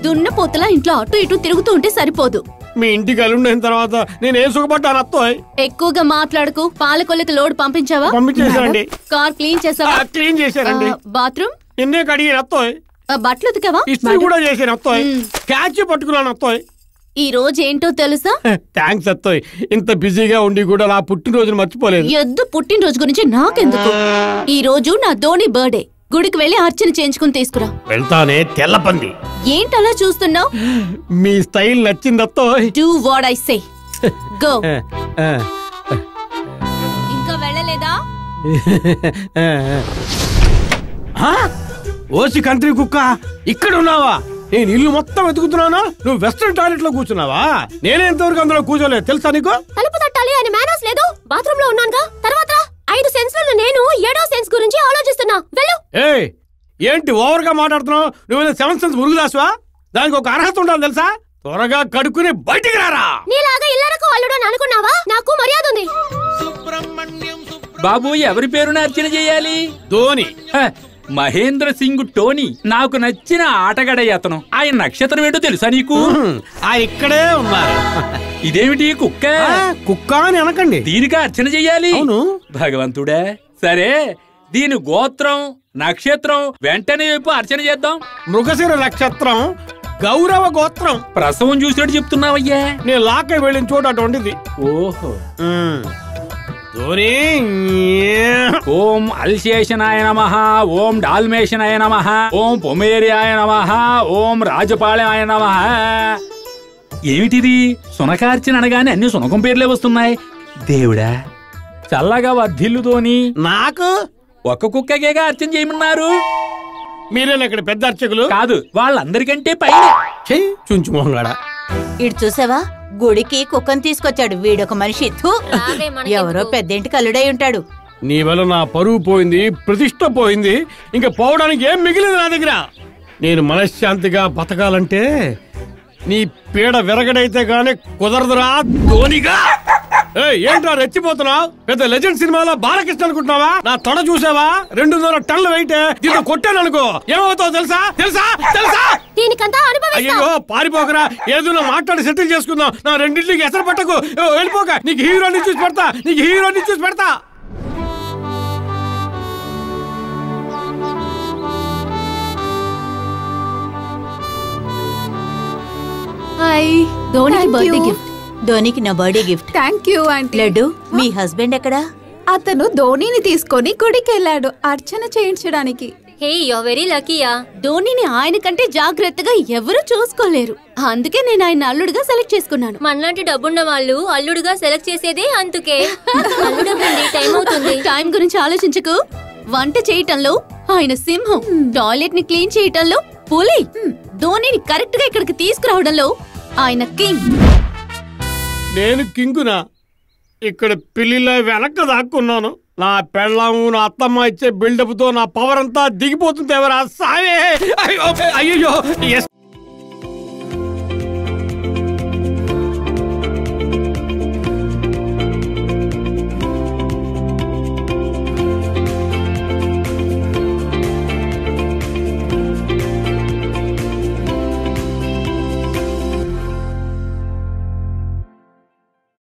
దున్నపోతలా ఇంట్లో అటు ఇటు తిరుగుతూ ఉంటే సరిపోదు మీ ఇంటికి అల్లుండైన తర్వాత నేను ఏం సుఖపడ్డాను అత్తోయ్ ఎక్కువగా మాట్లాడుకు పాలకొల్లికి లోడ్ పంపించావా పంపించేశానండి కార్ క్లీన్ చేసావా క్లీన్ చేశారండి ఆ, బాత్రూమ్ నిన్నే కడిగిన అత్తోయ్ ఆ, బట్టలు ఉతికావా ఇస్త్రీ కూడా చేశాను అత్తోయ్ క్యాచ్ పట్టుకున్నాను అత్తోయ్ ఈ రోజు ఏంటో తెలుసా థ్యాంక్స్ అత్తోయ్ ఇంత బిజీగా ఉండి కూడా నా పుట్టినరోజును మర్చిపోలేదు ఎద్దు పుట్టినరోజు గురించి నాకెందుకు ఈ రోజు నా ధోని బర్త్డే గుడికి వెళ్ళి అర్చన చేయించుకుని తీసుకురా వెళ్తానే తెల్లపంది ఏంటలా చూస్తున్నావు మీ స్టైల్ నచ్చింది అత్తోయ్ do what I say go ఆ, ఆ, ఇంకా వెళ్ళలేదా ఆ, ఆ. ఓసి కంట్రీ కుక్క ఇక్కడ ఉన్నావా నేను ఇల్లు మొత్తం వెతుకుతున్నానా నువ్వు వెస్ట్రన్ టాయిలెట్ లో కూర్చున్నావా నేనే ఇంతవరకు అందులో కూర్చోలేదు తెలుసా నీకు తలుపు తట్టాలి అని మేనర్స్ లేదు బాత్రూమ్ లో ఉన్నానుగా తర్వాత ఐదు సెన్స్ లో నేను ఏడో సెన్స్ గురించి ఆలోచిస్తున్నా వెళ్ళు ఏయ్ ఏంటి ఓవర్ గా మాట్లాడుతున్నావు నువ్వు సెవెన్ సెన్స్ మురుగుదాసువా దానికి ఒక అర్హత ఉండాలి తెలుసా త్వరగా కడుక్కుని బయటికి రారా నీలాగా ఇల్లరకు అల్లుడు అని అనుకున్నావా నాకు మర్యాద ఉంది బాబు ఎవరి పేరున అర్చన చేయాలి ధోని హ, మహేంద్ర సింగ్ టోనీ నాకు నచ్చిన ఆటగాడయ్య అతను ఆయన నక్షత్రం ఏంటో తెలుసా నీకు హ్మ్, ఆయన ఇక్కడే ఉన్నారు ఇదేమిటి కుక్క ఆ, కుక్క అని అనకండి దీనికి అర్చన చెయ్యాలి అవును భగవంతుడా సరే దీని గోత్రం నక్షత్రం వెంటనే వైపు అర్చన చేద్దాం మృగశిర నక్షత్రం గౌరవ గోత్రం ప్రసవం చూసినట్టు చెప్తున్నావయ్యా నేను లాక్క వెళ్ళిన చోట అటువంటిది ఓహో హ్మ్. ధోని ఓం అల్శేషనాయ నమ ఓం డాల్మేషనాయ నమ ఓం పొమేరియాయ నమ ఓం రాజపాళాయ నమ ఏమిటిది సునకార్చన అనగానే అన్ని సునకం పేర్లే వస్తున్నాయి దేవుడా చల్లగా వర్ధిల్లుతోని నాకు ఒక్క కుక్కకేగా అర్చన చేయమన్నారు మీరేనా ఇక్కడ పెద్ద అర్చకులు కాదు వాళ్ళందరికంటే పైన చెయ్యి చుంచు మొహంగాడా ఇటు చూసావా గుడికి కుక్కను తీసుకొచ్చాడు వీడొక మనిషి థూ. రావే మనకెందుకు? ఎవరో పెద్దింటి కల్లుడై ఉంటాడు నీ వల్ల నా పరువు పోయింది ప్రతిష్ట పోయింది ఇంకా పోవడానికి ఏం మిగిలింది నా దగ్గర నేను మనశ్శాంతిగా బతకాలంటే నీ పీడ విరగడైతే గానీ కుదరదురా ధోనిగా ఏయ్, ఏంట్రా రెచ్చిపోతున్నావు పెద్ద లెజెండ్ సినిమాలో బాలకృష్ణ అనుకుంటున్నావా నా తొడ చూసావా రెండున్నర టన్నులు వెయిట్ దీంతో కొట్టాను అనుకో ఏమవుతావు తెలుసా తెలుసా తెలుసా దీనికంతా అనుభవిస్తా అయ్యో పారిపోకరా ఏదో మాట్లాడి సెటిల్ చేసుకుందాం నా రెండింటికి ఎసరు పట్టకు ఓ, వెళ్ళిపోక నీకు హీరోని చూసి పెడతా నీకు హీరోని చూసి పెడతా హాయ్ ధోనికి Thank బర్త్డే you. గిఫ్ట్ ధోనికి నా birthday gift thank you aunty laddu మీ హస్బెండ్ ఎక్కడా అతను ధోనిని తీసుకొని గుడికి వెళ్ళాడు అర్చన చేయించడానికి హే యు వెరీ లక్కీయా ధోనిని ఆయన కంటే జాగ్రత్తగా ఎవరు చూసుకోలేరు అందుకే నేను ఆయన అల్లుడుగా సెలెక్ట్ చేసుకున్నాను మనలాంటి డబ్బున్న వాళ్ళు అల్లుడుగా సెలెక్ట్ చేసేదే అందుకే అల్లుడవ్వండి టైం అవుతుంది టైం గురించి ఆలోచించకు వంట చేయటంలో ఆయన సింహం టాయిలెట్ ని క్లీన్ చేయటంలో పులి ధోనిని కరెక్ట్ గా ఇక్కడికి తీసుకురావడంలో ఆయన కింగ్ నేను కింగునా ఇక్కడ పిల్లిలో వెనక్కి దాక్కున్నాను నా పెళ్ళాము నా అత్తమ్మ ఇచ్చే బిల్డప్ తో నా పవర్ అంతా దిగిపోతుంది ఎవరా సావే అయ్యో అయ్యో ఎస్